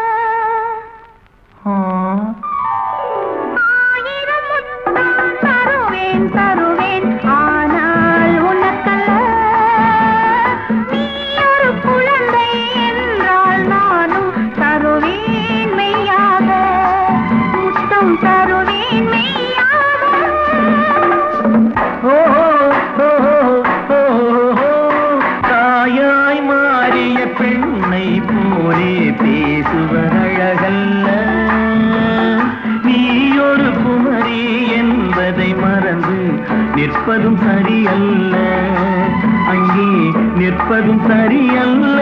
ஆயிரம் முத்தம் தருவேன் தருவேன் ஆனால் உனக்கல்ல நீ ஒரு குழந்தை என்றால் நானும் தருவேன் மெய்யாக முத்தம் தருவேன் மெய்யாக ஓ, ஓ, ஓ, ஓ, தாயாய் மாறிய பெண்ணை போலே பேசுவர் அழகல்ல நீ ஒரு குமரி என்பதை மறந்து நிற்பதும் சரியல்ல அங்கே நிற்பதும் சரியல்ல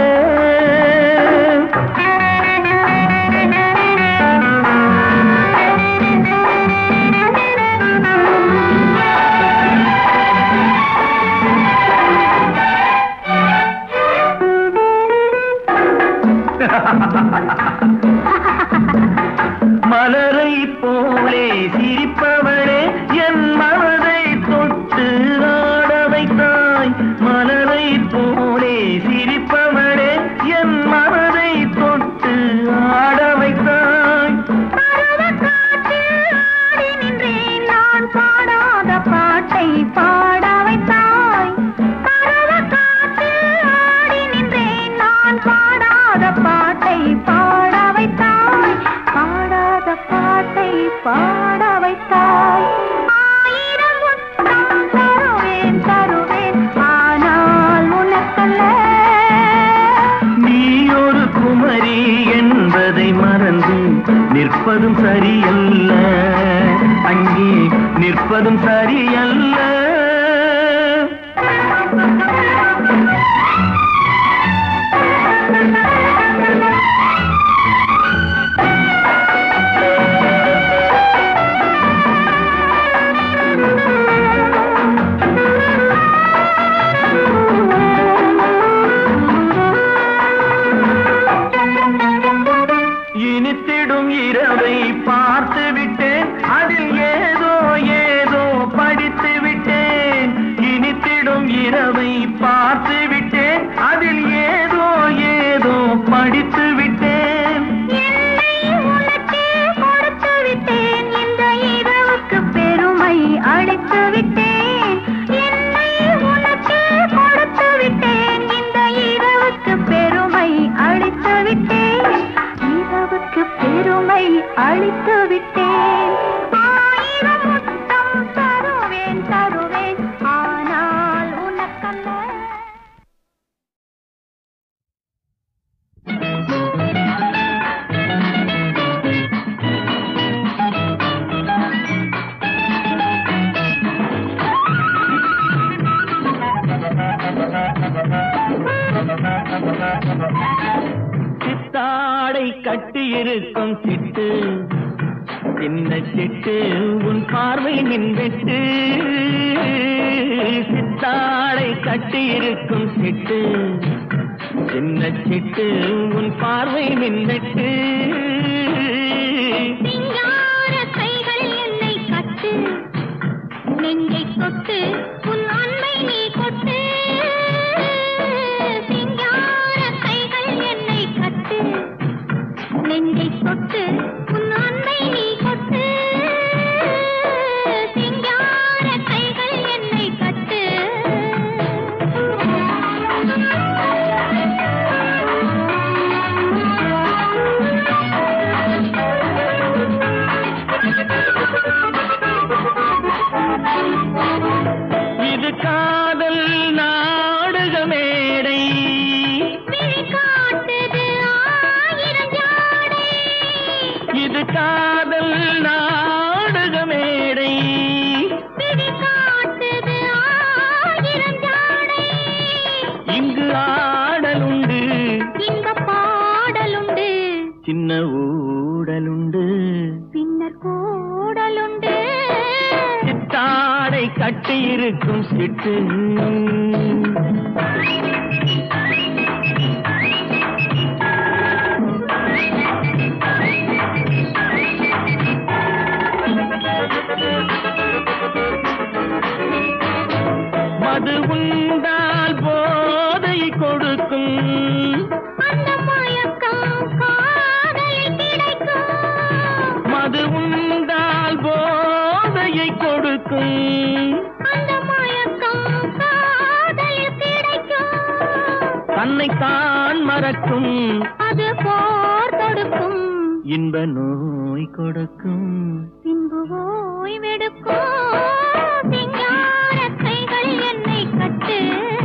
மலரை போலே சிரிப்பவளே என் மனதை தொட்டு ஆட வைத்தாய் மலரை போலே சிரிப்பவளே என் மனதை தொட்டு ஆட வைத்தாய் பருவக்காற்றில் ஆடி நின்றேன் நான் பாடாத பாட்டை பாட வைத்தாய் பருவக்காற்றில் ஆடி நின்றேன் நான் பாடாத பாட்டை பாட வைத்தாய் பாடாத பாட்டை பாட வைத்தாய் ஆயிரம் முத்தம் தருவேன் தருவேன் ஆனால் உனக்கல்ல நீ ஒரு குமரி என்பதை மறந்து நிற்பதும் சரியல்ல அங்கே நிற்பதும் சரியல்ல இனித்திடும் இரவை பார்த்து விட்டேன் அதில் ஏதோ ஏதோ படித்து விட்டேன் இனித்திடும் இரவை பார்த்து விட்டேன் அதில் ஏதோ ஏதோ படித்து விட்டேன் என்னை உனக்கே கொடுத்து விட்டேன் இந்த இரவுக்கு பெருமை அளித்து விட்டேன் என்னை உனக்கே கொடுத்து விட்டேன் இந்த இரவுக்கு பெருமை அளித்து விட்டேன் இரவுக்கு பெருமை அளித்து விட்டேன் ஆயிரம் முத்தம் தருவேன் தருவேன் ஆனால் உனக்கல்ல சித்தாடை கட்டியிருக்கும் சிட்டு சின்ன சிட்டு உன் பார்வை மின்வெட்டு சித்தாடை கட்டியிருக்கும் சிட்டு சின்ன சிட்டு உன் பார்வை மின்வெட்டு சிங்கார கைகள் என்னை கட்டு நெஞ்சை தொட்டு உன் அன்பை நீ கொட்டு சிங்கார கைகள் என்னை கட்டு நெஞ்சை தொட்டு உன் அன்பை நீ கொட்டு சிங்கார கைகள் என்னை கட்டு இது காதல் நாடக மேடை விழி காட்டுது ஆயிரம் ஜாடை இது காதல் நாடக மேடை விழி காட்டுது ஆயிரம் ஜாடை இங்கு ஆடலுண்டு இந்த பாடலுண்டு சின்ன ஊடலுண்டு பின்னர் கூடலுண்டு சித்தாடை கட்டியிருக்கும் சிட்டு மது உண்டால் போதை கொடுக்கும் அந்த மயக்கம் காதலில் தன்னைத்தான் மறக்கும் அது போர் தொடுக்கும் இன்ப நோய் கொடுக்கும் பின்பு ஓய்வெடுக்கும் விஞ்ஞான கைகள் என்னை கட்டு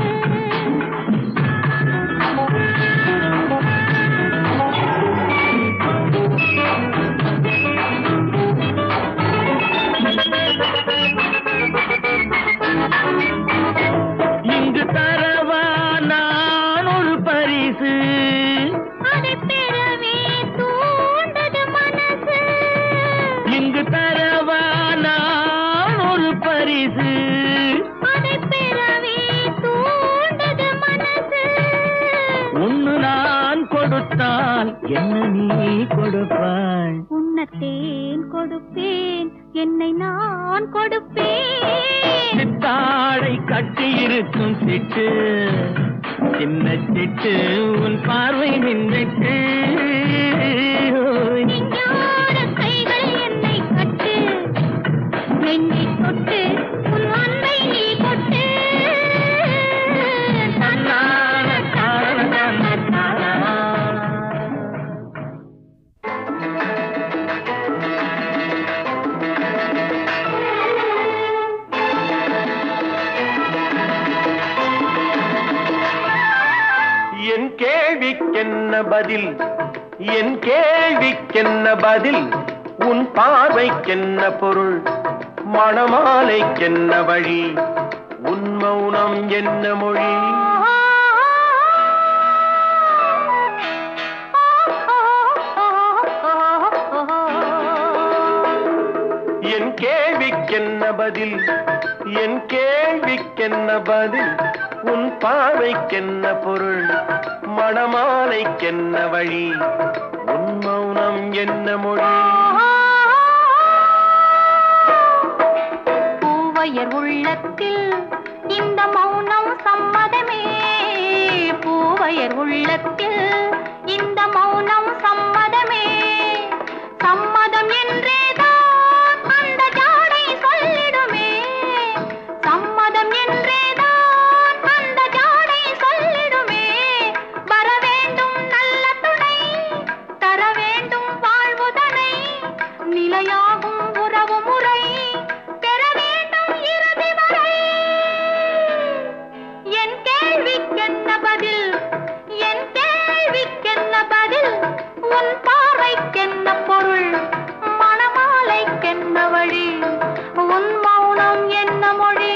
இங்கு தரவா நான் ஒரு பரிசு அதை பெறவே தூண்டது மனசு இங்கு தரவா நான் ஒரு பரிசு அதை பெறவே தூண்டது மனசு ஒன்னு நான் கொடுத்தால் என்ன நீ கொடுப்பாய் உன்னத்தேன் கொடுப்பேன் என்னை நான் கொடுப்பேன் சித்தாடை கட்டி இருக்கும் சிட்டு சின்ன சிட்டு உன் பார்வை நின்றுட்டு விஞ்ஞான கைகள் என்னை கட்டு என்னை தொட்டு உன் அன்பை நீ கொட்டு தன்னான தான தான தானா. என் கேள்விக்கென்ன பதில் என் கேள்விக்கென்ன பதில் உன் பார்வைக்கென்ன பொருள் மணமாலைக்கென்ன வழி உன் மௌனம் என்ன மொழி என் கேள்விக்கென்ன பதில் என் கேள்விக்கென்ன பதில் உன் பார்வைக்கென்ன பொருள் மணமாலைக்கென்ன வழி உன் மௌனம் என்ன மொழி பூவையர் உள்ளத்தில் இந்த மௌனம் சம்மதமே பூவையர் உள்ளத்தில் இந்த மௌனம் சம்மதமே சம்மதம் என்றேதான் அந்த ஜாடை சொல்லிடுமே சம்மதம் என்றேதான் அந்த ஜாடை சொல்லிடுமே வர வேண்டும் நல்ல துணை தர வேண்டும் வாழ்வுதனை நிலையாகும் உறவு முறை பெற வேண்டும் இறுதி வரை என் கேள்விக்கென்ன பதில் என் கேள்விக்கென்ன பதில் உன் பார்வைக்கென்ன பொருள் மணமாலைக்கென்ன வழி உன் மௌனம் என்ன மொழி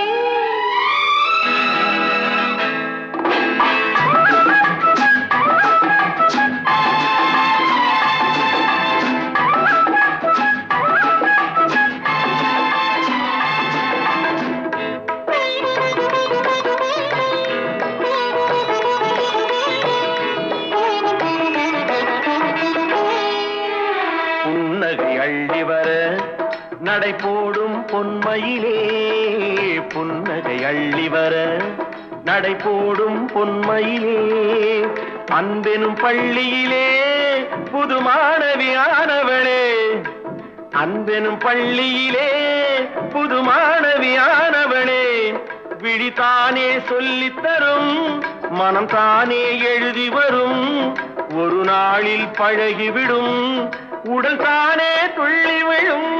புன்னகை அள்ளி வர நடை போடும் பொன்மையிலே புன்னகை அள்ளி வர நடை போடும் பொன்மையிலே அன்பெனும் பள்ளியிலே புது மாணவியானவளே அன்பெனும் பள்ளியிலே புது மாணவியானவளே விழிதானே சொல்லித் தரும் மனம் தானே எழுதி வரும் ஒரு நாளில் பழகிவிடும் உடல் தானே துள்ளி விழும்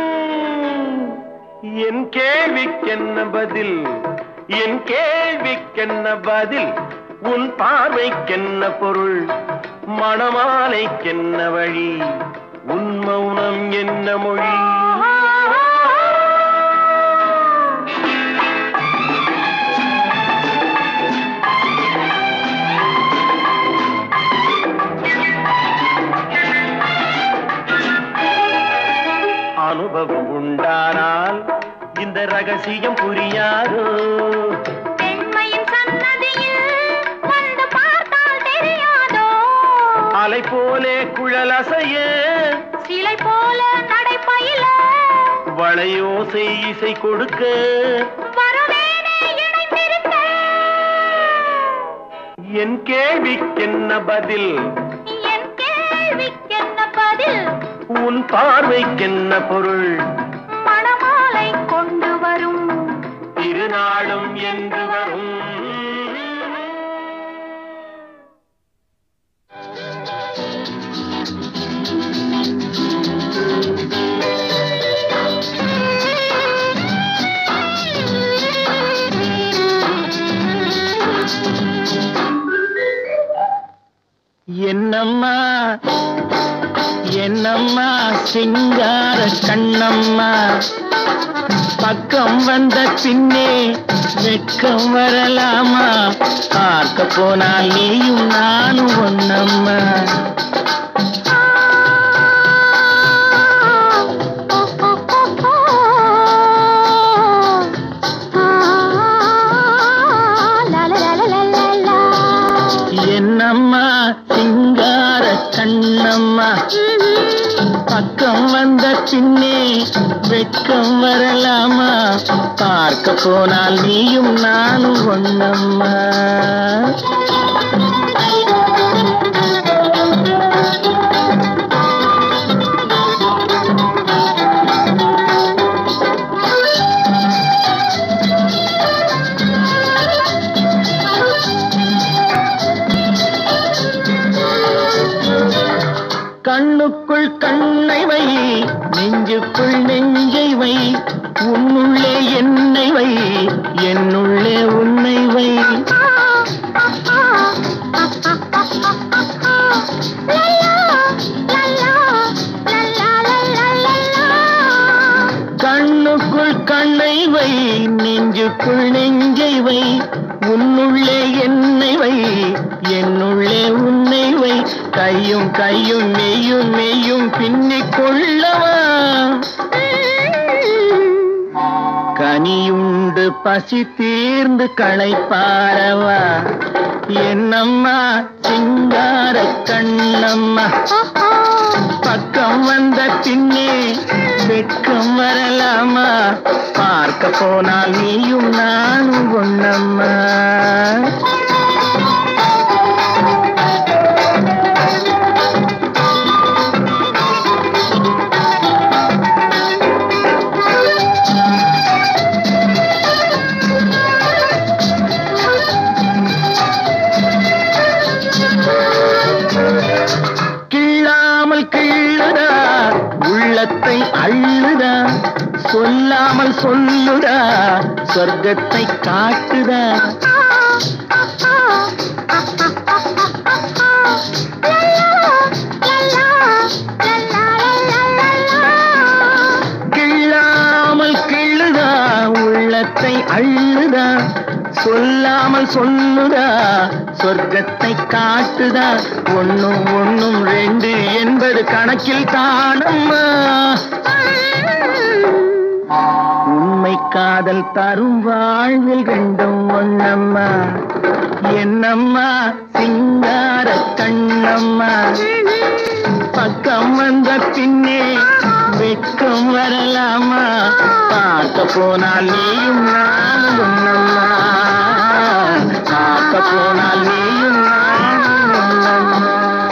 என் கேள்விக்கென்ன பதில் என் கேள்விக்கென்ன பதில் உன் பார்வைக்கென்ன பொருள் மணமாலைக்கென்ன வழி உன் மௌனம் என்ன மொழி அனுபவம் உண்டானால் இந்த ரகசியம் புரியாதோ பெண்மையின் சன்னதியில் வந்து பார்த்தால் தெரியாதோ அலை போலே குழல் அசைய சிலை போல நடைப்பயில வளையோசை இசை கொடுக்க வரவேனே இணைந்திருக்க என் கேள்விக்கென்ன பதில் என் கேள்விக்கென்ன பதில் உன் பார்வைக்கென்ன பொருள் மணமாலை கொண்டு வரும் திருநாளும் என்று வரும் என்னம்மா சிங்கார கண்ணம்மா பக்கம் வந்த பின்னே வெட்கம் வரலாமா பார்க்க போனால் நீயும் நானும் ஒன்னம்மா என்னம்மா சிங்கார கண்ணம்மா பக்கம் வந்த பின்னே வெட்கம் வரலாமா பார்க்க போனால் நீயும் நானும் ஒன்னம்மா கண்ணுக்குள் கண்ணை வை நெஞ்சுக்குள் நெஞ்சை வை உன்னுள்ளே என்னை வை என்னுள்ளே உன்னை வை கண்ணுக்குள் கண்ணை வை நெஞ்சுக்குள் நெஞ்சை வை உன்னுள்ளே என்னை வை என்னுள்ளே உன்னை வை கையும் கையும் மெய்யும் மெய்யும் பின்னிக் கொள்ளவா கனியுண்டு பசி தீர்ந்து களைப்பாரவா என்னம்மா சிங்கார கண்ணம்மா பக்கம் வந்த பின்னே வெட்கம் வரலாமா பார்க்க போனால் நீயும் நானும் ஒன்னம்மா கிள்ளாமல் கிள்ளுதா உள்ளத்தை அள்ளுதா சொல்லாமல் சொல்லுதா சொர்க்கத்தை காட்டுதா கிள்ளாமல் கிள்ளுதா உள்ளத்தை அள்ளுதா சொல்லாமல் சொல்லுதா சொர்க்கத்தை காட்டுதா ஒண்ணும் ஒண்ணும் ரெண்டு என்பது கணக்கில் தானம்மா உண்மை காதல் தரும் வாழ்வில் ரெண்டும் ஒன்னம்மா என்னம்மா சிங்கார கண்ணம்மா பக்கம் வந்த பின்னே வெட்கம் வரலாமா பார்க்க போனால் நீயும் நானும் ஒன்னம்மா பார்க்க போனால் நீயும் நானும் ஒன்னம்மா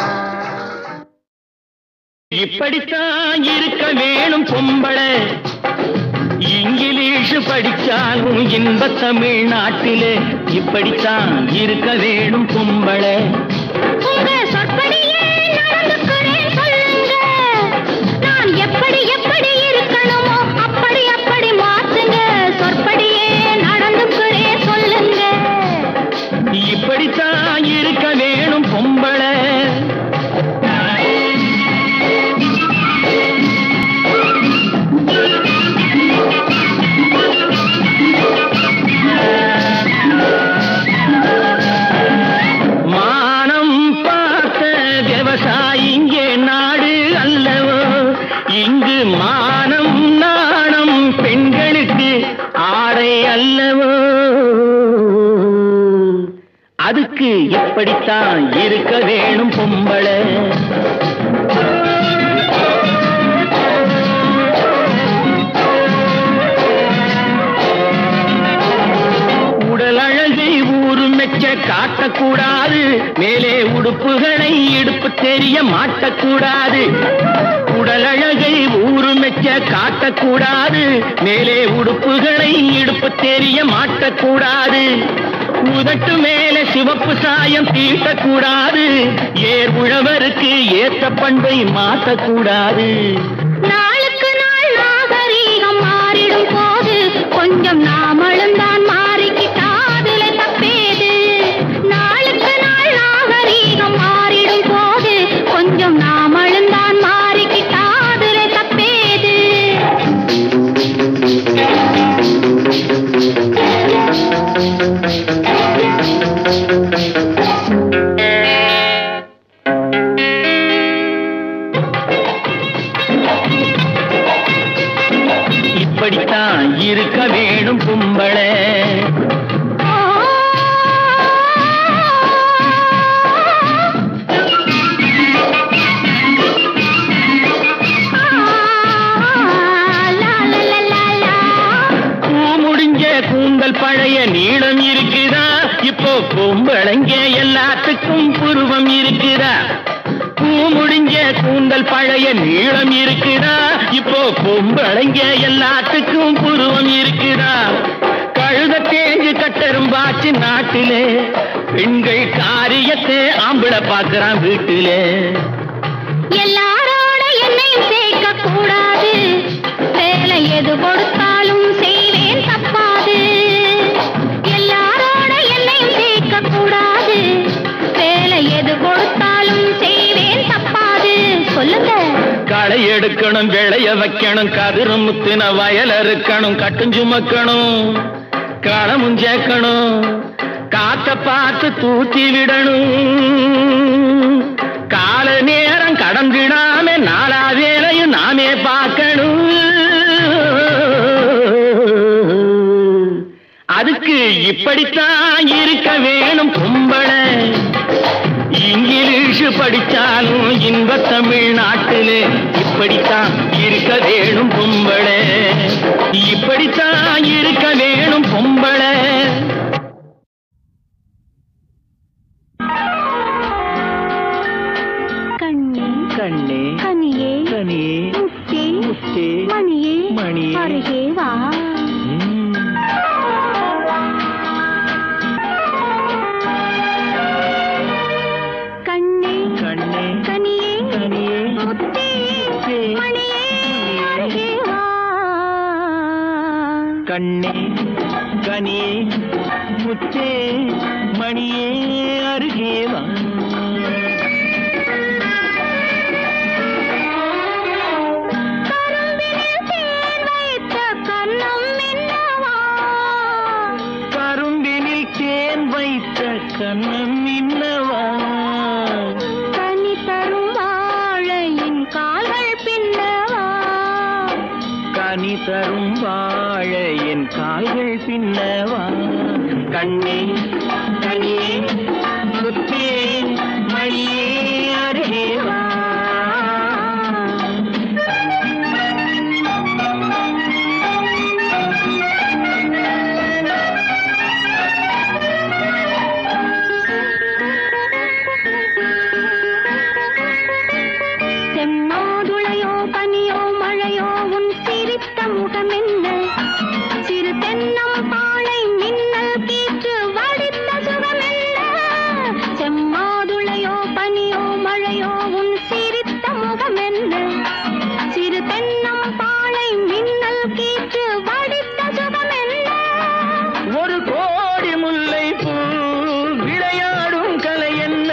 இப்படித்தான் இருக்க வேணும் பொம்பளை இங்கிலீஷ் படிச்சாலும் இன்ப தமிழ்நாட்டிலே இப்படித்தான் இருக்க வேணும் பொம்பளை உங்க சொற்படியே நடந்துக்கிறேன் சொல்லுங்க நான் எப்படி எப்படி இருக்கணுமோ அப்படி அப்படி மாத்துங்க சொற்படியே நடந்துக்கிறேன் சொல்லுங்க இப்படித்தான் இருக்க வேணும் பொம்பளை மானம் பார்த்த விவசாயி இங்கே நாடு அல்லவோ இங்கு மானம் நாணம் பெண்களுக்கு ஆடை அல்லவோ அதுக்கு எப்படித்தான் இருக்க வேணும் பொம்பளை உடல் அழகை ஊரு மெச்ச காட்டக்கூடாது மேலே உடுப்புகளை இடுப்பு தெரிய மாட்டக்கூடாது உடல் அழகை ஊரு மெச்ச காட்டக்கூடாது மேலே உடுப்புகளை இடுப்பு தெரிய மாட்டக்கூடாது உதட்டு மேலே சிவப்பு சாயம் தீட்டக்கூடாது ஏர் உழவருக்கு ஏற்ற பண்பை மாற்றக்கூடாது நாளுக்கு நாள் நாகரீகம் மாறிடும் போது கொஞ்சம் நாமளும் தான் மாறிக்கிட்டாதுல தப்பேது நாளுக்கு நாள் நாகரீகம் மாறிடும் போது கொஞ்சம் நாமளும் தான் மாறிக்கிட்டாதுல இப்படித்தான் இருக்க வேணும் கும்பளே பூ முடிஞ்ச கூந்தல் பழைய நீளம் இருக்குதா இப்போ பொம்பளைங்க எல்லாத்துக்கும் புருவம் இருக்குதா பூ முடிஞ்ச கூந்தல் பழைய நீளம் இருக்குதா இப்போ பொம்பளைங்க எல்லாத்துக்கும் புருவம் இருக்குதா கழுத தேஞ்சு கட்டெரும்பாச்சு நாட்டிலே பெண்கள் காரியத்தை ஆம்பளை பார்க்கறான் வீட்டிலே எல்லாரோட என்னையும் சேர்க்க கூடாது வேலை எது கொடுத்தாலும் செய்வேன் தப்பாது எல்லாரோட என்னையும் சேர்க்க கூடாது வேலை எது கொடுத்தாலும் செய்வேன் தப்பாது சொல்லுங்க களை எடுக்கணும் விளைய வைக்கணும் கதிரு முத்தின வயல் அறுக்கணும் கட்டும் சுமக்கணும் களமும் சேர்க்கணும் காத்த பார்த்து தூத்தி விடணும் கால நேரம் கடந்திடாம நாலா வேலையும் நாமே பார்க்கணும் அதுக்கு இப்படித்தான் இருக்க வேணும் பொம்பளை இங்கிலீஷ் படிச்சாலும் இன்ப தமிழ்நாட்டிலே இப்படித்தான் இருக்க வேணும் பொம்பளை இப்படித்தான் இருக்க வேணும் பொம்பளை கண்ணே கண்ணே கனியே கனியே முத்தே முத்தே மணியே மணியே. அருகே வா கண்ணே கண்ணே கனியே கனியே முத்தே முத்தே, மணியே அருகே வா கண்ணே கனியே முத்தே மணியே அருகே வா கரும்பினில் தேன் வைத்த கன்னம் என்னவா கரும்பினில் தேன் வைத்த கண்ணம் இன்னவா கனி தரும் வாழையின் கால்கள் பின்னவா கனி தரும் வாழ என் கால்கள் பின்னவா கண்ணே கனியே முத்தே மணியே அருகே வா செம்மாதுளையோ பனியோ மழையோ உன் சிரித்த முகமென்ன சிறு தென்னம் பாளை மின்னல் கீற்று வடித்த சுகமென்ன செம்மாதுளையோ பனியோ மழையோ உன் சிரித்த முகமென்ன சிறு தென்னம் பாளை மின்னல் கீற்று வடித்த சுகமென்ன ஒரு கோடி முல்லை பூ விளையாடும் கலை என்ன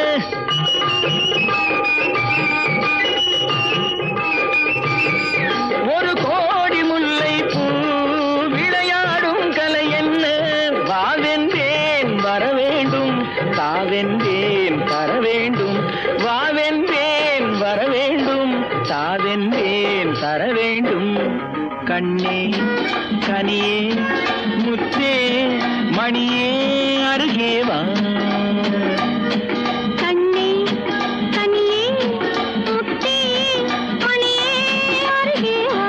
ஒரு கோடி முல்லை பூ விளையாடும் கலை என்ன வாவென்றேன் வர வேண்டும் தாவென்றேன் தர வேண்டும் வாவென்றேன் வர வேண்டும் தாவென்றேன் தர வேண்டும் கண்ணே கனியே முத்தே மணியே அருகே வா கண்ணே கனியே முத்தே மணியே அருகே வா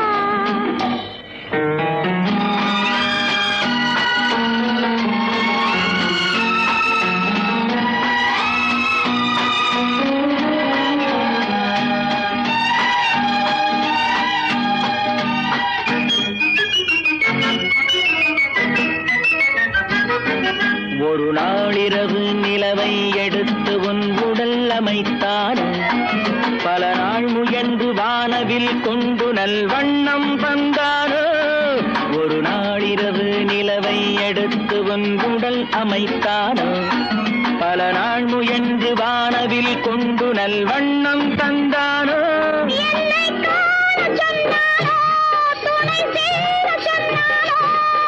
ஒரு நாளிரவு நிலவை எடுத்து உன் உடல் அமைத்தானோ பல நாள் முயன்று வானவில் கொண்டு நல்வண்ணம் தந்தானோ ஒரு நாளிரவு நிலவை எடுத்து உன் உடல் அமைத்தானோ பல நாள் முயன்று வானவில் கொண்டு நல்வண்ணம் தந்தானோ என்னை காண சொன்னானோ துணை சேர சொன்னானோ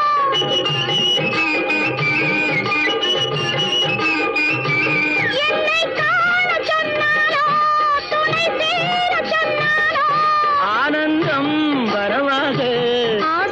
என்னை காண சொன்னானோ துணை சேர சொன்னானோ ஆனந்தம் வரவாக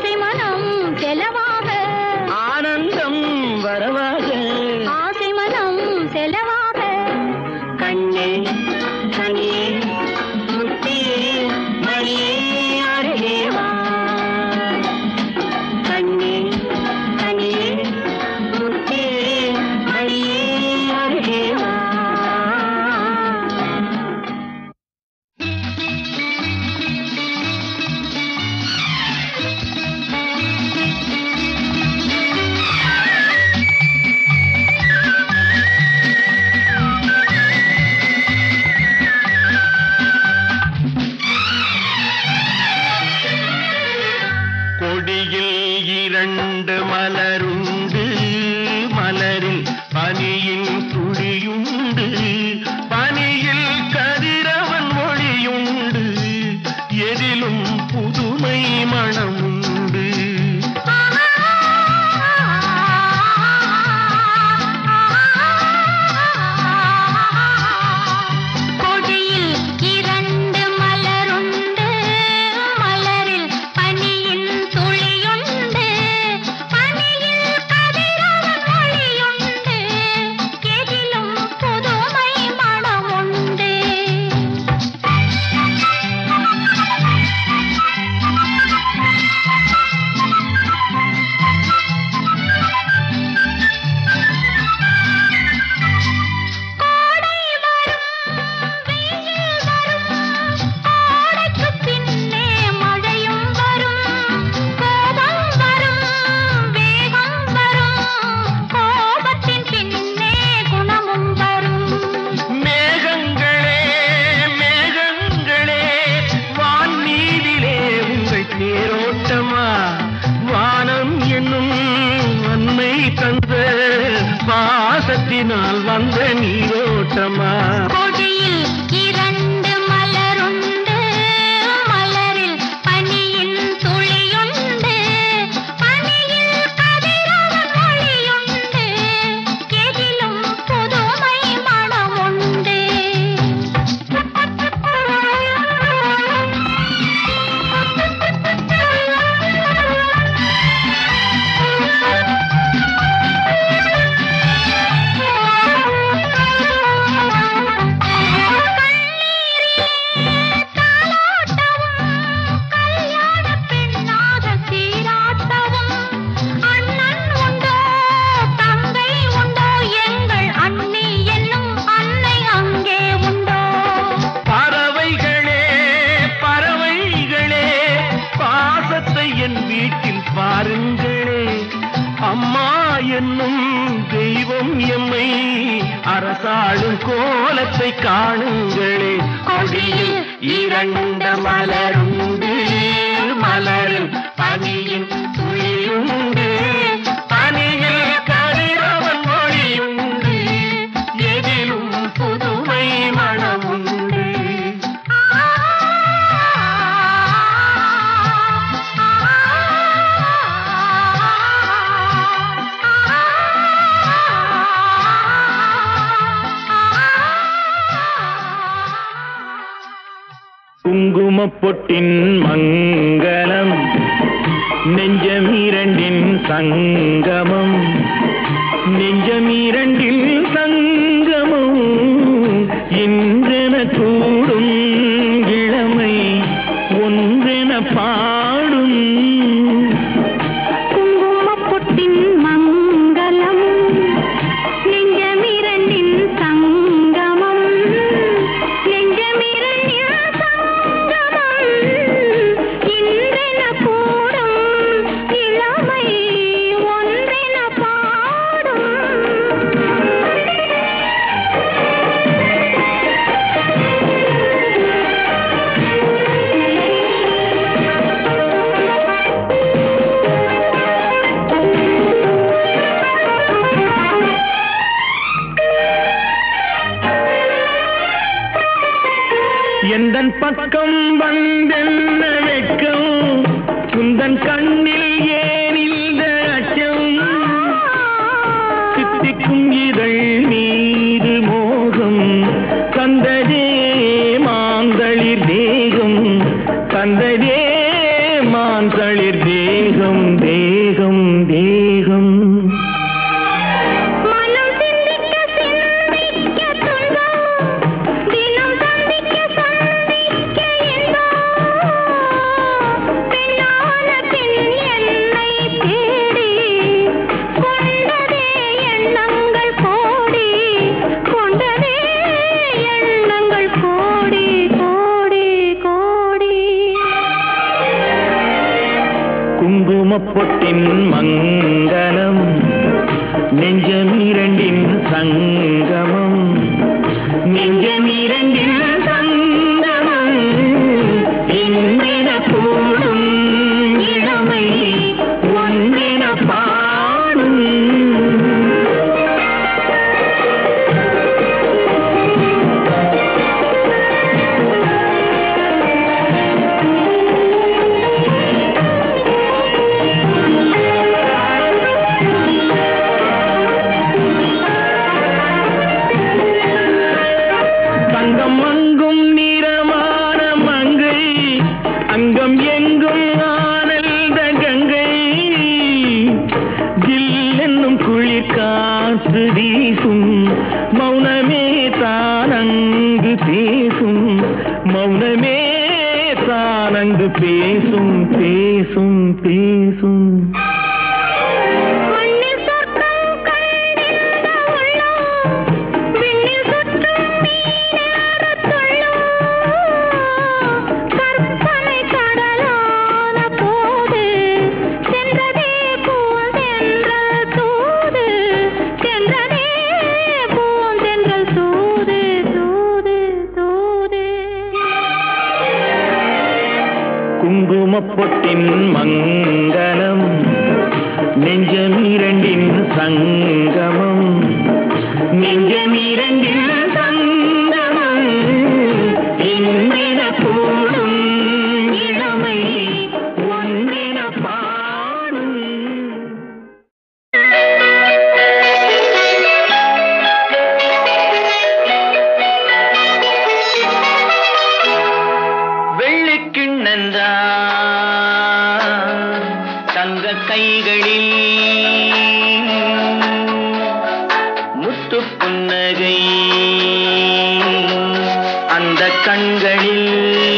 வாருங்களே அம்மா என்னும் தெய்வம் எம்மை அரசாளும் கோலத்தை காணுங்களே கொடியில் இரண்ட மலருண்டு மலரில் பனியின் துளியுண்டு பனியில் கதிரவன் மொழியுண்டு எதிலும் புதுமை மனமுண்டு குங்குமப் பொட்டின் மங்களம் நெஞ்சம் இரண்டின் சங்கமம் நெஞ்சம் இரண்டில் சங்கமம் இன்றென கூடும் இளமை ஒன்றென பாடும் குங்குமப்பொட்டின் மங்களம் நெஞ்சமிரண்டின் சங்கமம் நெஞ்சமிரண்டின் சங்கமம் இன்றென கூடும் இளமை ஒன்றென பாடும் எந்தன் பக்கம் வந்தென்ன வெட்கம் குந்தன் கண்ணில் ஏன் இந்த அச்சம் சித்திக்கும் இதழ் மீது மோகம் தந்ததே மாந்தளிர் தேகம் தந்ததே மாந்தளிர் தேகம் தேகம் தேகம் மனம் சிந்திக்க சிந்திக்க துன்பம் தினம் சந்திக்க சந்திக்க இன்பம் பெண்ணான பெண் என்னை தேடி கொண்டதே எண்ணங்கள் கோடி கொண்டதே எண்ணங்கள் கோடி கோடி கோடி குங்குமப் பொட்டின் மங்களம் நெஞ்சம் இரண்டின் சங்கமம் நெஞ்சம் இரண்டின் சங்கமம் இன்றின கூடும் இளமை ஒன்றின பாடும் தங்கம் அங்கும் நிறமான மங்கை அங்கம் எங்கும் ஆனந்த கங்கை ஜில் என்னும் குளிர் காற்று வீசும் மௌனமே தானங்கு பேசும் மௌனமே தானங்கு பேசும் பேசும் பேசும் மண்ணில் சொர்க்கம் கண்டிருந்த உள்ளம் விண்ணில் சுற்றும் மீனேறத் துள்ளும் கற்பனை கடலான போது சென்றதே பூந்தென்றல் தூது சென்றதே பூந்தென்றல் தூது தூது தூது குங்குமப் பொட்டின் மங்களம் நெஞ்சம் இரண்டின் சங்கமம் நெஞ்சம் இரண்டின் சங்கமம் இன்றின கூடும் இளமை ஒன்றின பாடும் வெள்ளிக்கிண்ணந்தா தங்க கைகளில் முத்து புன்னகை அந்த கண்களில்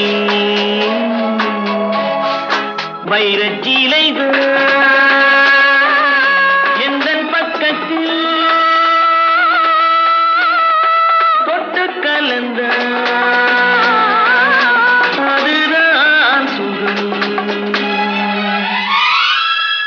வைரச்சீலைகள் எந்தன் பக்கத்தில் தொட்டு கலந்த அதுதான் சுகம்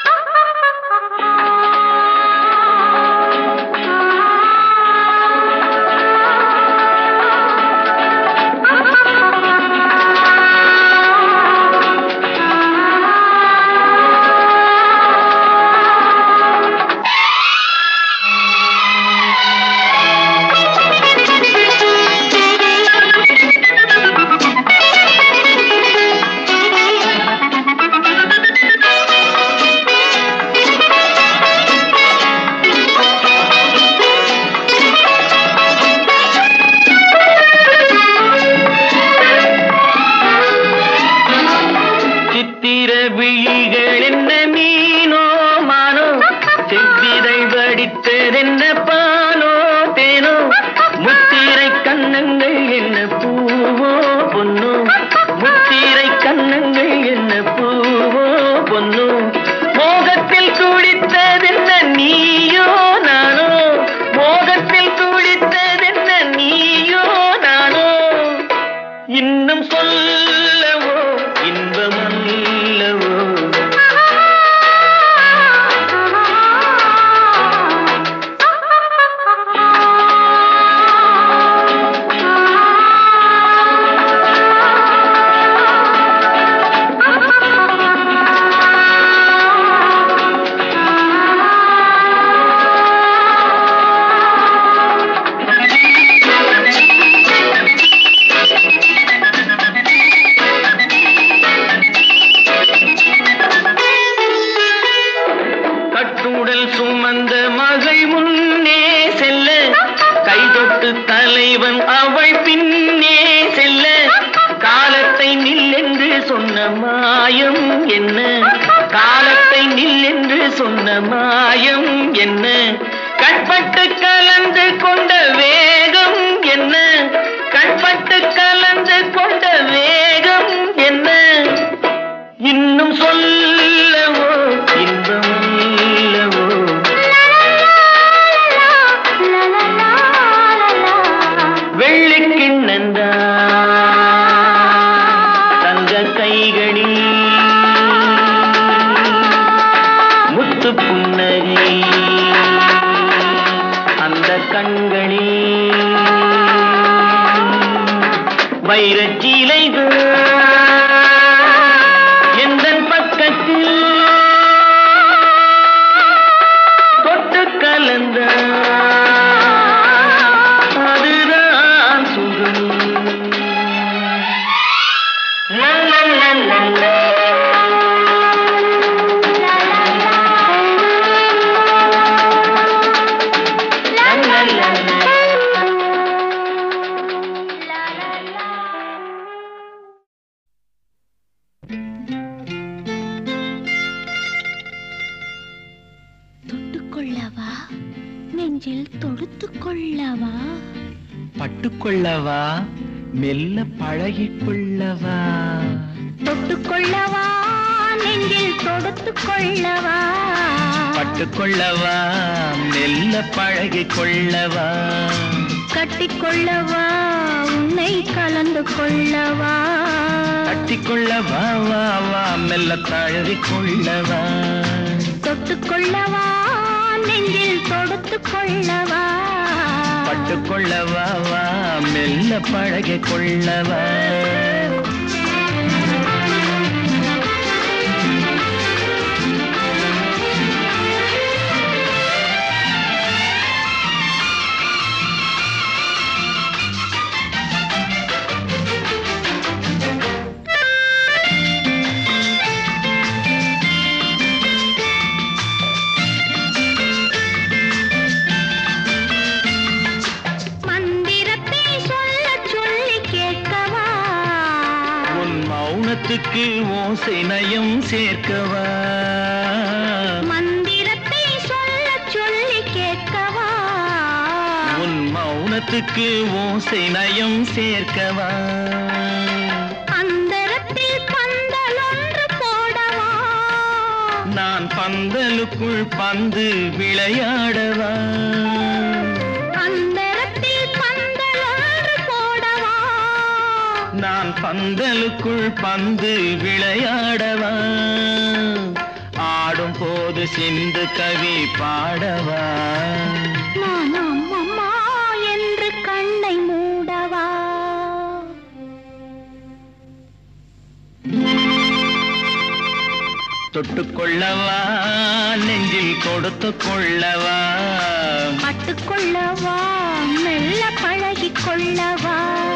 சொல்லவோ இன்பமல்லவோ கட்டுடல் சுமந்த மகள் முன்னே செல்ல கைதொட்டு தலைவன் அவள் பின்னே செல்ல காலத்தை நில்லென்று சொன்ன மாயம் என்ன காலத்தை நில்லென்று சொன்ன மாயம் என்ன கண்பட்டு கலந்து கொண்ட வேகம் என்ன கண்பட்டு கலந்து கொண்ட வேகம் என்ன இன்னும் சொல்லவோ இன்பமல்லவோ வெள்ளிக்கிண்ணந்தா தங்க கைகளில் முத்து புன்னகை அந்த கண்களில் வைரச்சீலைகள் எந்த பக்கத்தில் தொட்டு கலந்த அதுதான் சுகம் லல்லல்லல்லல்லா. லல்லல்லல்லா. தொட்டுக்கொள்ளவா நெஞ்சில் தொடுத்துக் கொள்ளவா பட்டுக்கொள்ளவா மெல்ல பழகிக்கொள்ளவா தொட்டுக்கொள்ளவா நெஞ்சில் தொடுத்துக் கொள்ளவா பட்டுக்கொள்ளவா மெல்ல பழகிக்கொள்ளவா கட்டிக்கொள்ளவா உன்னை கலந்து கொள்ளவா கட்டிக்கொள்ளவா வா வா மெல்ல தழுவிக்கொள்ளவா தொட்டுக்கொள்ளவா நெஞ்சில் தொடுத்துக் கொள்ளவா பட்டுக்கொள்ளவா வா மெல்ல பழகிக்கொள்ளவா மந்திரத்தை சொல்ல சொல்லி கேட்கவா உன் மௌனத்துக்கு ஓசை நயம் சேர்க்கவா மந்திரத்தை சொல்ல சொல்லி கேட்கவா உன் மௌனத்துக்கு ஓசை நயம் சேர்க்கவா அந்தரத்தில் பந்தல் ஒன்று போடவா நான் பந்தலுக்குள் பந்து விளையாடவா அந்தரத்தில் பந்தல் ஒன்று போடவா நான் பந்தலுக்குள் பந்து விளையாடவா ஆடும் போது சிந்து கவி பாடவா நான் அம்மம்மா என்று கண்ணை மூடவா தொட்டுக்கொள்ளவா நெஞ்சில் கொடுத்து கொள்ளவா பட்டுக்கொள்ளவா மெல்ல பழகிக் கொள்ளவா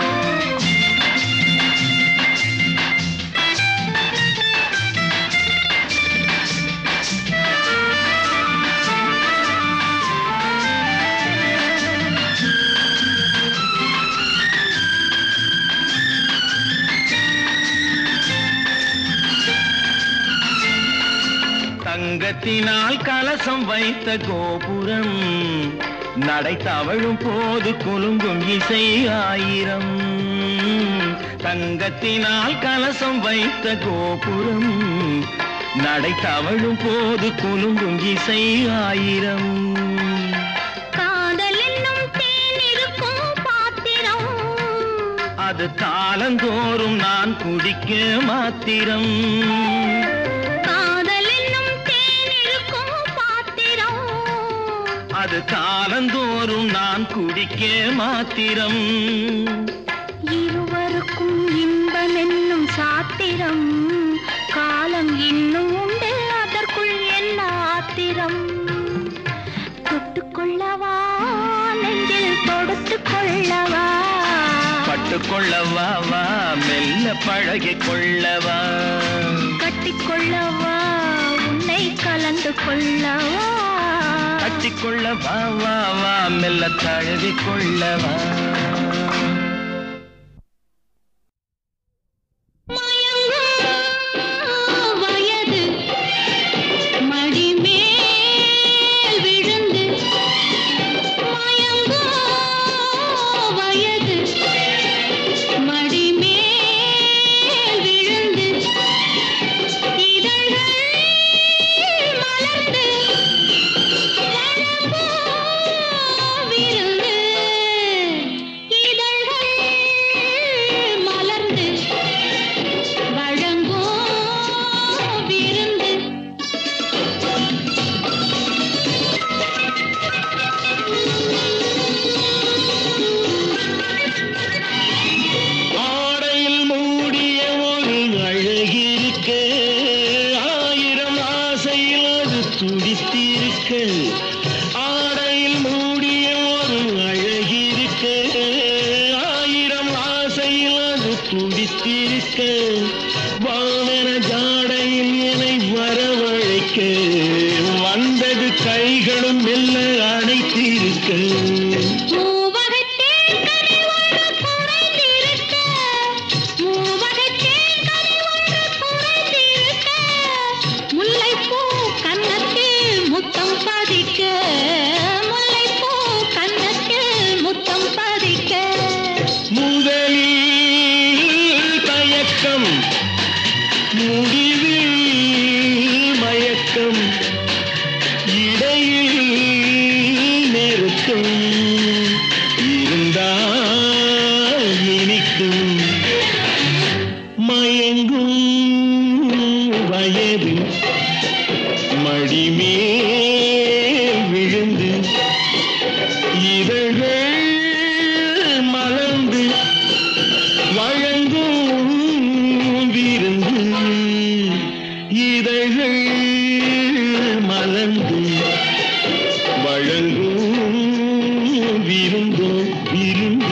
தங்கத்தினால் கலசம் வைத்த கோபுரம் நடை தவழும் போது குலுங்கும் இசை ஆயிரம் தங்கத்தினால் கலசம் வைத்த கோபுரம் நடை தவழும் போது குலுங்கும் இசை ஆயிரம் காதல் என்னும் தேன் இருக்கும் பாத்திரம் அது காலந்தோறும் நான் குடிக்க மாத்திரம் காதல் என்னும் தேன் இருக்கும் பாத்திரம் அது காலந்தோறும் நான் குடிக்க மாத்திரம் இருவருக்கும் இன்பம் என்னும் சாத்திரம் காலம் இன்னும் உண்டு அதற்குள் என்ன ஆத்திரம் தொட்டுக்கொள்ளவா நெஞ்சில் தொடுத்துக் கொள்ளவா பட்டுக்கொள்ளவா வா மெல்ல பழகிக் கொள்ளவா கட்டிக்கொள்ளவா உன்னை கலந்து கொள்ளவா கட்டிக்கொள்ள வா வா வா மெல்ல தழுவிக் கொள்ளவா மயங்கும் வயது மடிமேல் விழுந்து மயங்கும் வயது மடிமேல் விழுந்து இதழ்கள் மலர்ந்து வழங்கும் விருந்து இதழ்கள் மலர்ந்து வழங்கோ விருந்து ஆடையில் மூடிய ஒரு அழகிருக்க ஆயிரம் ஆசையில் அது துடித்திருக்க ஆடையில் மூடிய ஒரு அழகிருக்க ஆயிரம் ஆசையில் அது துடித்திருக்க வானர ஜாடையில் என்னை வரவழைக்க வந்தது கைகளும் மெல்ல அணைத்திருக்க மூவகத்தேன் கனி ஒன்று குறைந்திருக்க மூவகத்தேன் கனி ஒன்று குறைந்திருக்க முல்லைப்பூ கன்னத்தில் முத்தம் பதிக்க முல்லைப்பூ கன்னத்தில் முத்தம் பதிக்க முதலில் தயக்கம் முடிவில் மயக்கம் இடையில் நெருக்கம் இருந்தால் இனிக்கும் மயங்கும் வயது மடிமேல் விழுந்து இதழ்கள் மலர்ந்து வழங்கும் விருந்து இதழ்கள் மலர்ந்து வழங்கும் விருந்து விருந்து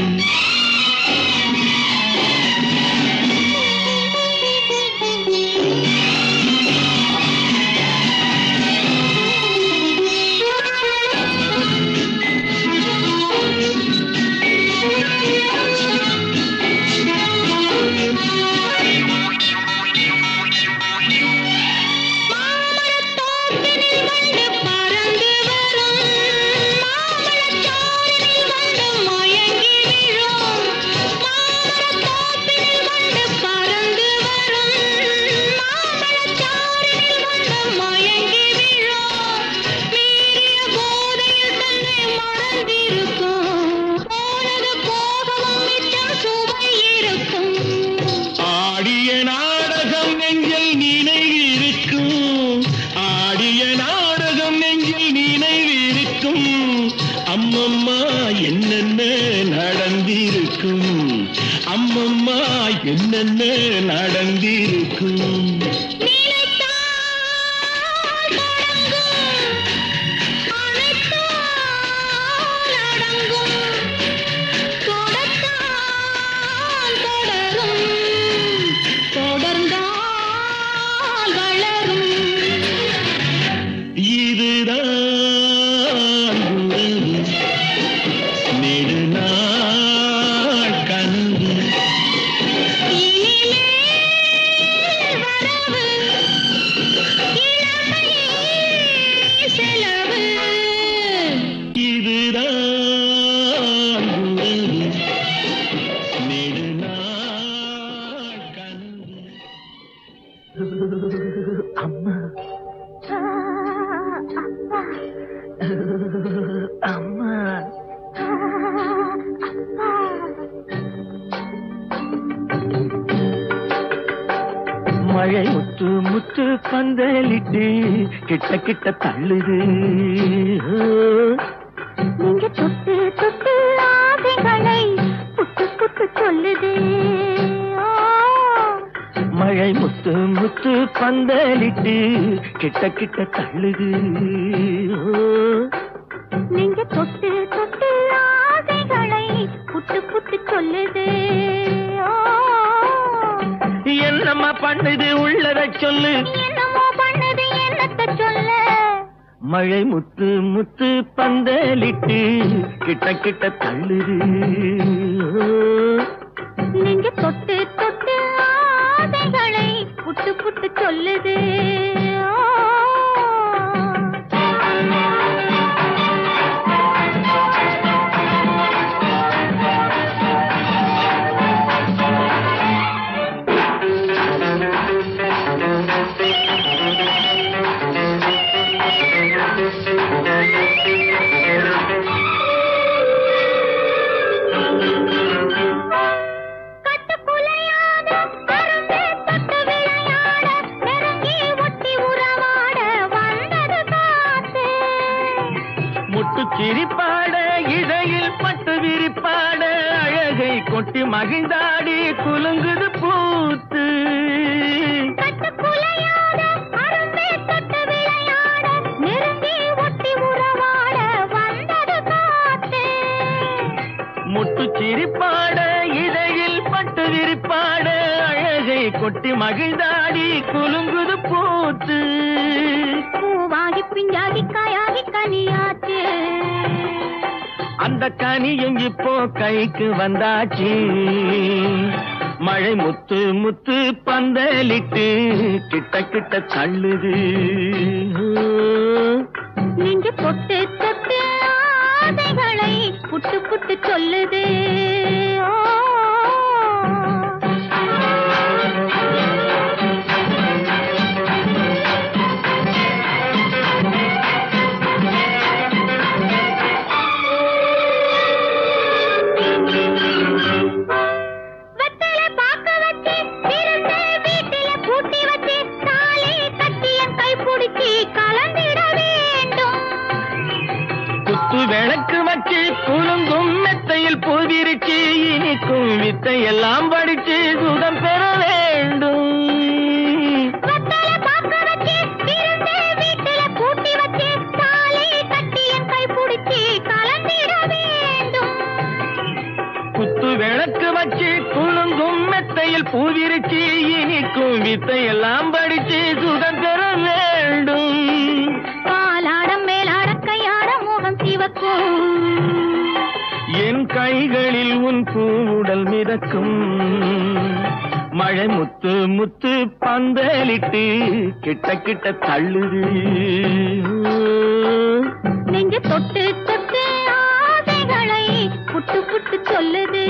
மாமரத்தோப்பினில் வண்டு பறந்து வரும் மாமரச்சாறினில் வண்டு மயங்கி விழும் மாமரத்தோப்பினில் வண்டு பறந்து வரும் மாமரச்சாறினில் வண்டு மயங்கி விழும் மீறிய போதையில் தன்னை மறந்திருக்கும் போனது போகவும் மிச்சம் சுவை இருக்கும் ஆடிய நாடகம் நெஞ்சில் நினைவிருக்கும் ஆடிய நாடகம் நெஞ்சில் நினைவிருக்கும் அம்மம்மா என்னென்ன நடந்திருக்கும் அம்மம்மா என்னென்ன நடந்திருக்கும் நினைத்தால் தொடங்கும் அழைத்தால் அடங்கும் தொடத்தான் தொடரும் தொடர்ந்தால் வளரும் இதுதான் உறவு நெடுநாள் கனவு இனிமேல் வரவு இளமை செலவு இதுதான் உறவு நெடுநாள் கனவு அம்மா அப்பா அம்மா அப்பா மழை முத்து முத்து பந்தலிட்டு கிட்ட கிட்ட தள்ளுது நீங்க தொட்டு தொட்டு ஆசைகளை புட்டு புட்டு சொல்லுது ஓ, மழை முத்து முத்து பந்தலிட்டு கிட்ட கிட்ட தள்ளுது நீங்க தொட்டு தொட்டு ஆசைகளை புட்டு புட்டு சொல்லுது ஓ, என்னம்மா பண்ணுது உள்ளத சொல்லு என்னமோ பண்ணுது என்னத்த சொல்ல மழை முத்து முத்து பந்தலிட்டு கிட்ட கிட்ட தள்ளுது நீங்க தொட்டு தொட்டு ஆசைகளை புட்டு புட்டு சொல்லுது ஓ. கட்டுக்குலையாத அரும்பே தொட்டு விளையாட, நெருங்கி ஒட்டி உறவாட வந்தது காத்து. முட்டு சிரிப்பாட இடையில் பட்டு விரிப்பாட அழகை கொட்டி மகிழ்ந்தாடி குலுங்குது பூத்து கட்டுக்குலையாத அரும்பே தொட்டு விளையாட, நெருங்கி ஒட்டி உறவாட வந்தது காத்து. முட்டு சிரிப்பாட இடையில் பட்டு விரிப்பாட அழகை கொட்டி மகிழ்ந்தாடி குலுங்குது பூத்து பூவாகி பிஞ்சாகி காயாகி கனியாச்சு அந்த கனியும் இப்போ கைக்கு வந்தாச்சு மழை முத்து முத்து பந்தலிட்டு கிட்ட கிட்ட தள்ளுது நீங்க தொட்டு தொட்டு ஆசைகளை புட்டு புட்டு சொல்லுது ஓ. வெத்தலை பாக்க வச்சு, விருந்து வீட்டில பூட்டி வச்சு, தாலி கட்டி என் கைப்பிடிச்சு கலந்திட வேண்டும் குத்து விளக்கு வச்சு குலுங்கும் மெத்தையில் பூவிரிச்சு இனிக்கும் வித்தை எல்லாம் படிச்சு சுகம் பெற வேண்டும் வெத்தலை பாக்க வச்சு, விருந்து வீட்டில பூட்டி வச்சு, தாலி கட்டி என் கைப்பிடிச்சு கலந்திட வேண்டும் குத்து விளக்கு வச்சு குலுங்கும் மெத்தையில் பூவிரிச்சு இனிக்கும் வித்தை எல்லாம் படிச்சு சுகம் பெற வேண்டும் பாலாடம் மேலாட கையாட முகம் சிவக்கும் என் கைகளில் உன் பூவுடல் மிதக்கும் மழை முத்து முத்து பந்தலிட்டு கிட்ட கிட்ட தள்ளுது நெஞ்சு தொட்டு தொட்டு ஆசைகளை புட்டு புட்டு சொல்லுது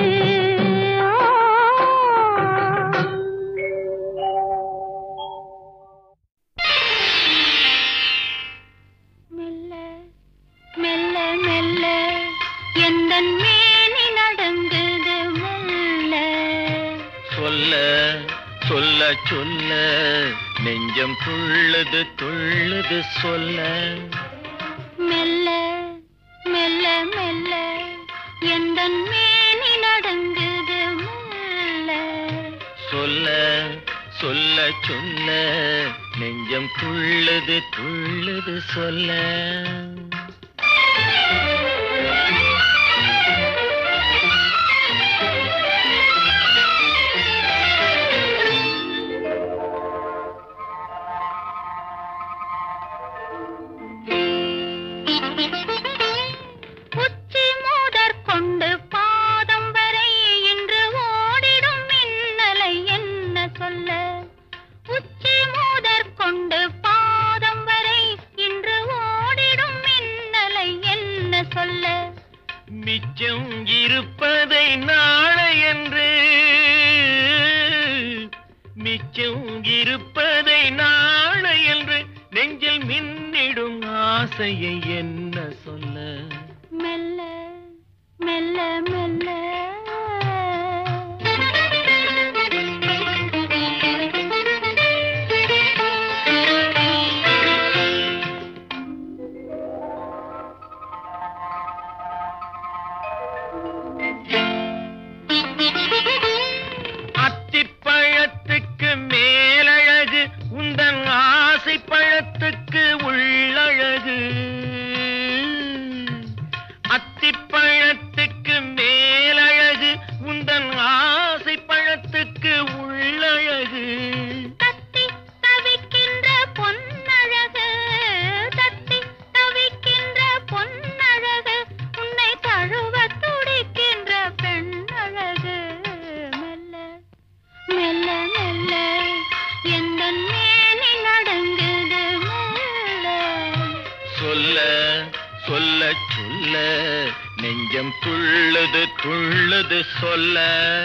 மெல்ல மெல்ல மெல்ல எந்த மேனி நடங்குது மெல்ல சொல்ல சொல்ல சொல்ல நெஞ்சம் துள்ளுது துள்ளுது சொல்ல மெல்ல மெல்ல மெல்ல எந்த மேனி நடங்குது மெல்ல சொல்ல சொல்ல சொல்ல நெஞ்சம் துள்ளுது துள்ளுது சொல்ல உச்சி மூதற் கொண்டு பாதம் வரை இன்று ஓடிடும் மின்னலை என்ன சொல்ல உச்சி மூதற் கொண்டு பாதம் வரை இன்று ஓடிடும் மின்னலை என்ன சொல்ல மிச்சம் இருப்பதை நாளை என்று மிச்சம் இருப்பதை நாளை என்று நெஞ்சில் மின்னிடும் ஆசையை என்ன சொல்ல மெல்ல மெல்ல மெல்ல மெல்ல நெஞ்சம் துள்ளுது துள்ளுது சொல்ல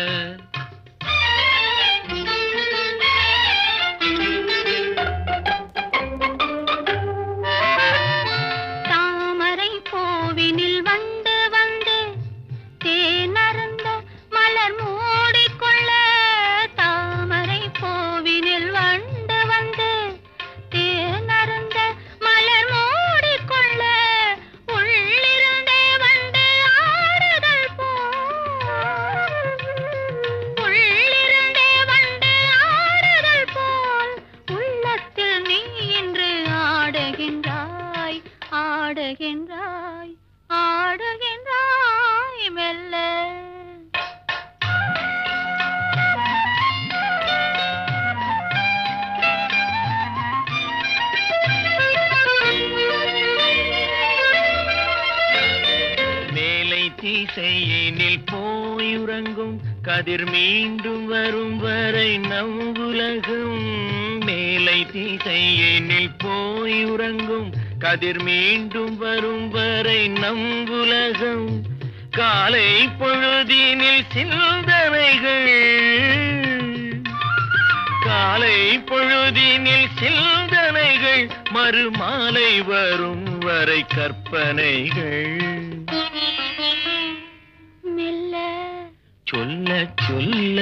தாமரை பூவினில் வந்து வந்து தேனருந்த மலர் மூடிக்கொள்ள தாமரை பூவினில் வந்து வந்து தேனருந்த மலர் மூடிக்கொள்ள உள்ளிருந்தே வந்து ஆடுதல் போல் உள்ளிருந்தே வந்து ஆடுதல் போல் உள்ளத்தில் நீ இன்று ஆடுகின்றாய் ஆடுகின்றாய் ஆடுகின்றாய் மெல்ல மேலை திசையினில் போயுறங்கும் கதிர் மீண்டும் வரும் வரை நம் உலகம் மேலை திசையினில் போயுறங்கும் கதிர் மீண்டும் வரும் வரை நம் உலகம் காலை பொழுதினில் சிந்தனைகள் காலை பொழுதினில் சிந்தனைகள் மறுமாலை வரும் வரை கற்பனைகள் மெல்ல சொல்ல சொல்ல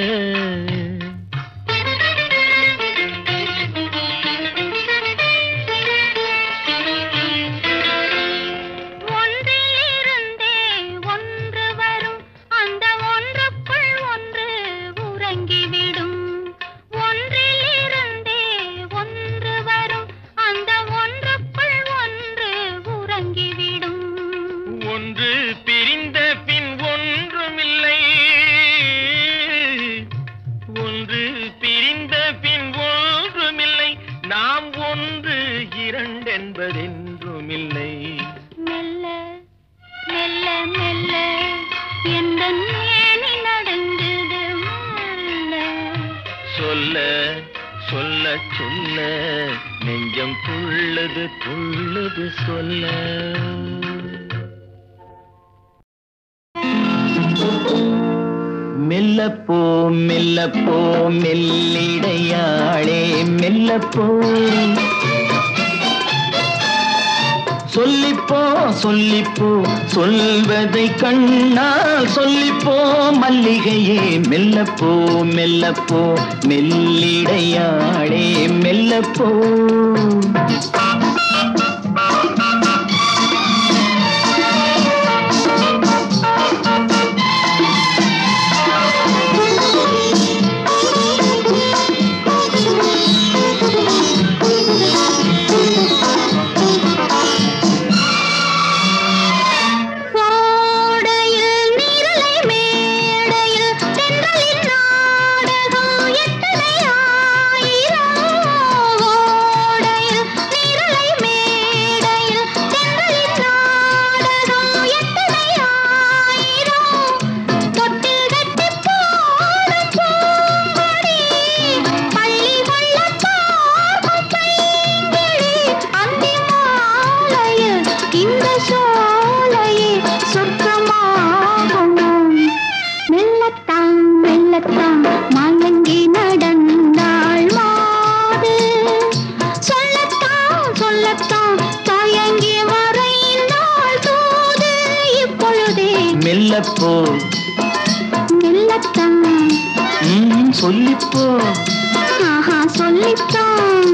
ஒன்றிலிருந்தே ஒன்று வரும் அந்த ஒன்றுக்குள் ஒன்று உறங்கிவிடும் ஒன்றிலிருந்தே ஒன்று வரும் அந்த ஒன்றுக்குள் ஒன்று உறங்கிவிடும் ஒன்று பிரிந்த பின் ஒன்றுமில்லை ஒன்று பிரிந்த பின் ஒன்றுமில்லை நாம் ஒன்று இரண்டென்பதென்றுமில்லை மெல்ல மெல்ல மெல்ல எந்த மேனி நடுங்குது மெல்ல சொல்ல சொல்ல சொல்ல நெஞ்சம் துள்ளது துள்ளது சொல்ல மெல்லப்போ மெல்லப்போ மெல்லிடையாளே மெல்லப்போ சொல்லிப்போ சொல்லிப்போ சொல்வதை கண்ணால் சொல்லிப்போ மல்லிகையே மெல்லப்போ மெல்லப்போ மெல்லிடையாளே மெல்லப்போ கோடையில் நீரலை மேடையில் தென்றலின் நாடகம் எத்தனை ஆயிரம் கோடையில் நீரலை மேடையில் தென்றலின் நாடகம் எத்தனை ஆயிரம் தொட்டில் கட்டி போடும் பூங்கொடி பள்ளி கொள்ள பார்க்கும் பைங்கிளி அந்தி மாலையில் இந்த சோலையே சொர்க்கமாகும் மெல்லத்தான் மெல்லத்தான் மயங்கி நடந்தாள் மாது சொல்லத்தான் சொல்லத்தான் தயங்கி மறைந்தாள் தூது இப்பொழுதே மெல்லப்போ மெல்லத்தான் ம், சொல்லிப்போ ஆஹா சொல்லித்தான்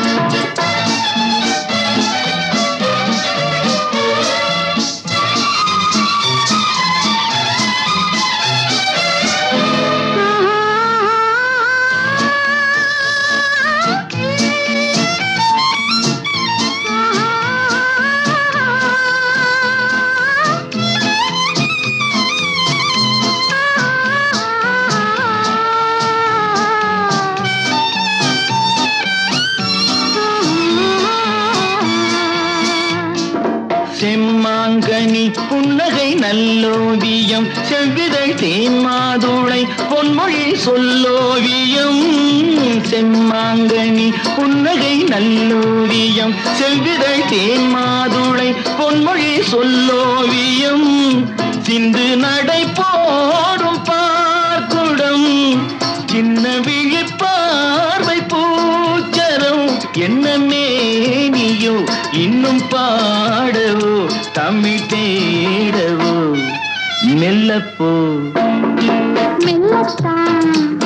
செம்மாங்கனி புன்னகை நல்லோவியம் செவ்விதழ் தேன் மாதுளை பொன்மொழி சொல்லோவியம் செம்மாங்கனி புன்னகை நல்லோவியம் செவ்விதழ் தேன் மாதுளை பொன்மொழி சொல்லோவியம் சிந்து நடை போடும் பார்க்குடம் சின்ன விழி பார்வை பூச்சரம் என்ன மேனியோ இன்னும் பாடவோ தமிழ் தேடவோ மெல்லப்போ மெல்லத்தான்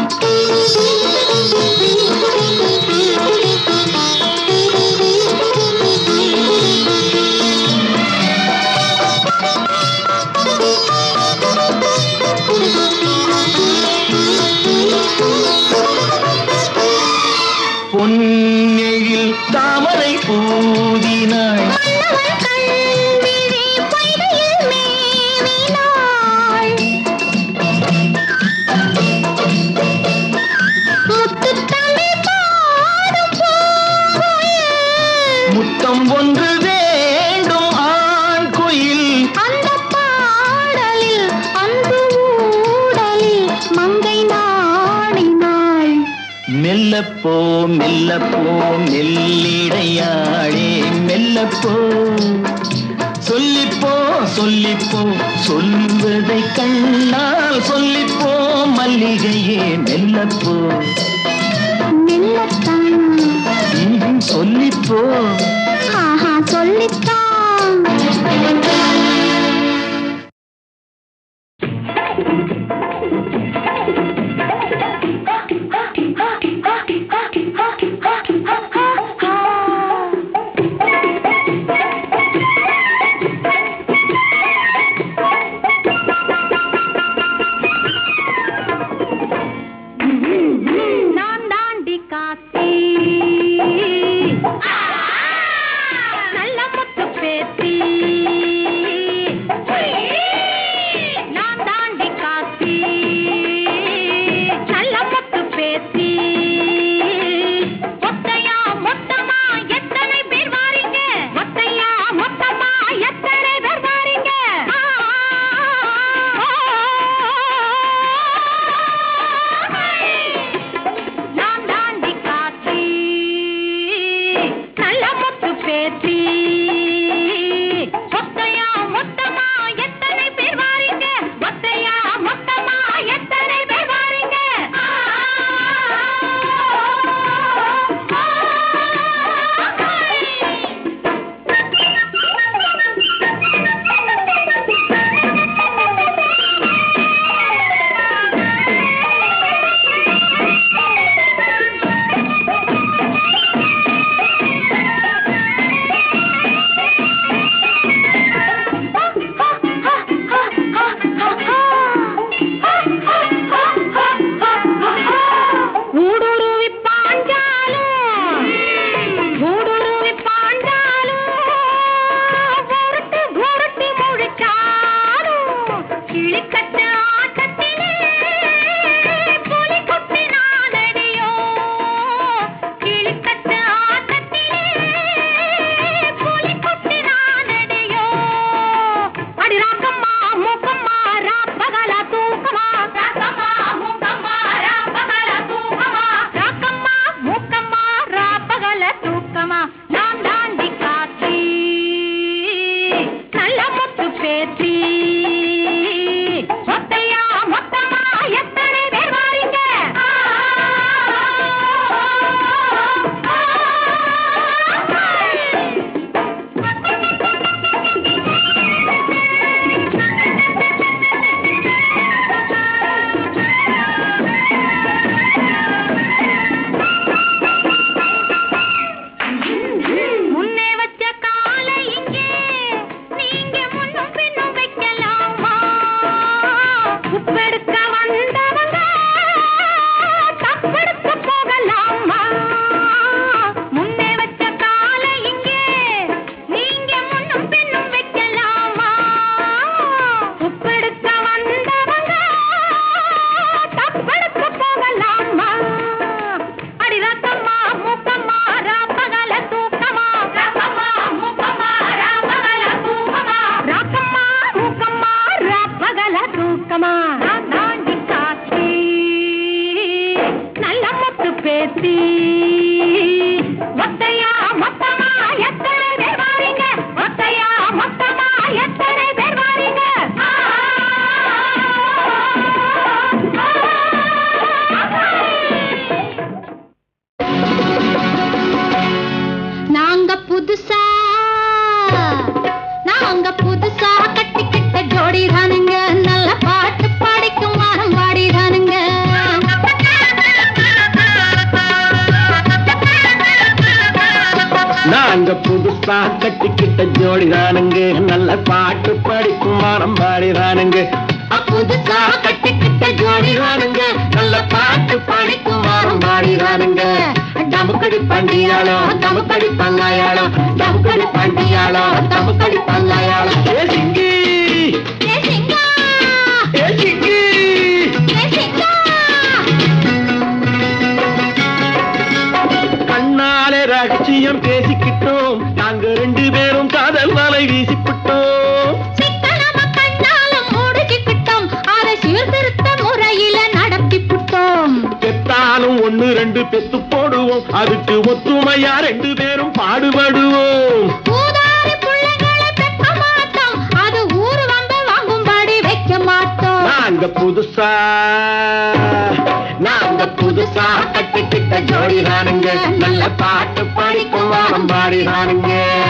பொன்னெழில் தாமரை பூதினாள் மன்னவன் கண்விழி பொய்கையில் மேவினாள். முத்துத்தமிழ் பாடும் பூங்குயில். முத்தம் ஒன்று வேண்டும் ஆண் குயில் அந்தப் பாடலில் அன்பு ஊடலில் மங்கை நாடினாள் மெல்லப்போ மெல்லப்போ மெல்லிடையாளே மெல்லப்போ சொல்லிப்போ சொல்லிப்போ சொல்வதை கண்ணால் சொல்லிப்போ மல்லிகையே மெல்லப்போ மெல்லத்தான் ம்ஹும், சொல்லிப்போ ஆஹா சொல்லித்தான் நான் தாண்டி காத்தி நல்ல முத்து பேத்தி நாங்க புதுசா கட்டிக்கிட்ட ஜோடிதானுங்க நல்ல பாட்டு படிக்கும் வாரம் பாடிதானுங்க புதுசா கட்டிக்கிட்ட ஜோடிதானுங்க நல்ல பாட்டு படிக்கும் வாரம் பாடிதானுங்க டமுக்கடி பண்டியாளோ டமுக்கடி பங்காயாளோ டமுக்கடி பண்டியாளோ டமுக்கடி பங்காயாளோ ஏ சிங்கி ஏ சிங்கா ஏ சிங்கி ஏ சிங்கா கண்ணாலே ரகசியம் பேசிக்கிட்டோம் நாங்க ரெண்டு பேரும் காதல் வலை வீசிப்பிட்டோம் சிக்கனம கண்ணாலும் முடிச்சுக்கிட்டோம் அதை சீர்திருத்த முறையில நடத்தி புட்டோம் பெத்தாலும் ஒண்ணு ரெண்டு பெத்து போடுவோம் அதுக்கு ஒத்துமையா ரெண்டு பேரும் பாடுபடுவோம் ஊதாரி பிள்ளைகளை பெக்க மாட்டோம் அது ஊரு வந்து வாங்கும்படி வைக்க மாட்டோம் நாங்க புதுசா நாங்க புதுசா கட்டிக்கிட்ட ஜோடிதானுங்க நல்ல பாட்டு படிக்கும் வாரம் பாடிதானுங்க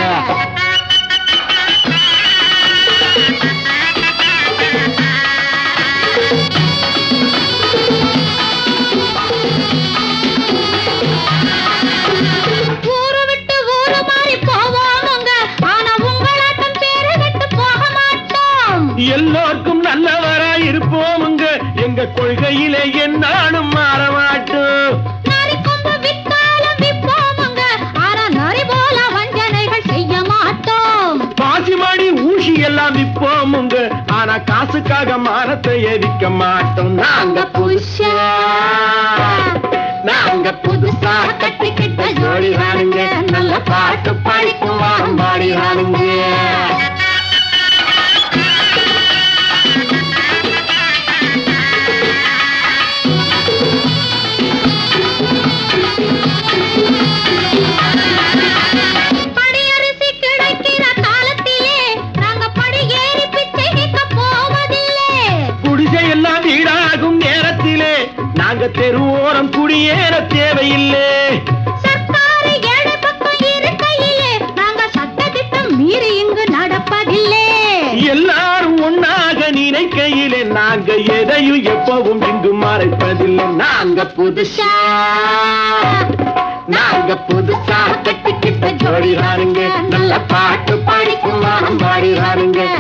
ஊரு விட்டு ஊரு மாறி போவோமுங்க ஆனா உங்களாட்டம் பேரு விட்டு போக மாட்டோம் எல்லோருக்கும் நல்லவரா இருப்போமுங்க எங்க கொள்கையிலே என்னாலும் மாற மாட்டோம் நரி கொம்பு வித்தாலும் விப்போமுங்க ஆனா நரி போல வஞ்சனைகள் செய்ய மாட்டோம் பாசிமணி ஊசி எல்லாம் விற்போமுங்க ஆனா காசுக்காக மானத்தை எரிக்க மாட்டோம் நாங்க புதுசா நாங்க புதுசா கட்டிக்கிட்ட ஜோடிதானுங்க நல்ல பாட்டு படிக்கும் வாரம் பாடிதானுங்க படியரிசி கிடைக்கிற காலத்திலே நாங்க படி ஏறி பிச்சை கேட்க போவதில்லை குடிசை எல்லாம் வீடாகும் நேரத்திலே நாங்க தெருவோரம் குடியேற தேவையில்லை சர்க்காரு ஏழை பக்கம் இருக்கையிலே நாங்க சட்டத்திட்டம் மீறி இங்கு நடப்பதில்லை எல்லாரும் ஒன்னாக நினைக்கையிலே நாங்க எதையும் எப்பவும் இங்கு மறைப்பதில்லை நாங்க புதுசா நாங்க புதுசா கட்டிக்கிட்ட ஜோடிதானுங்க நல்ல பாட்டு படிக்கும் வாரம் பாடிதானுங்க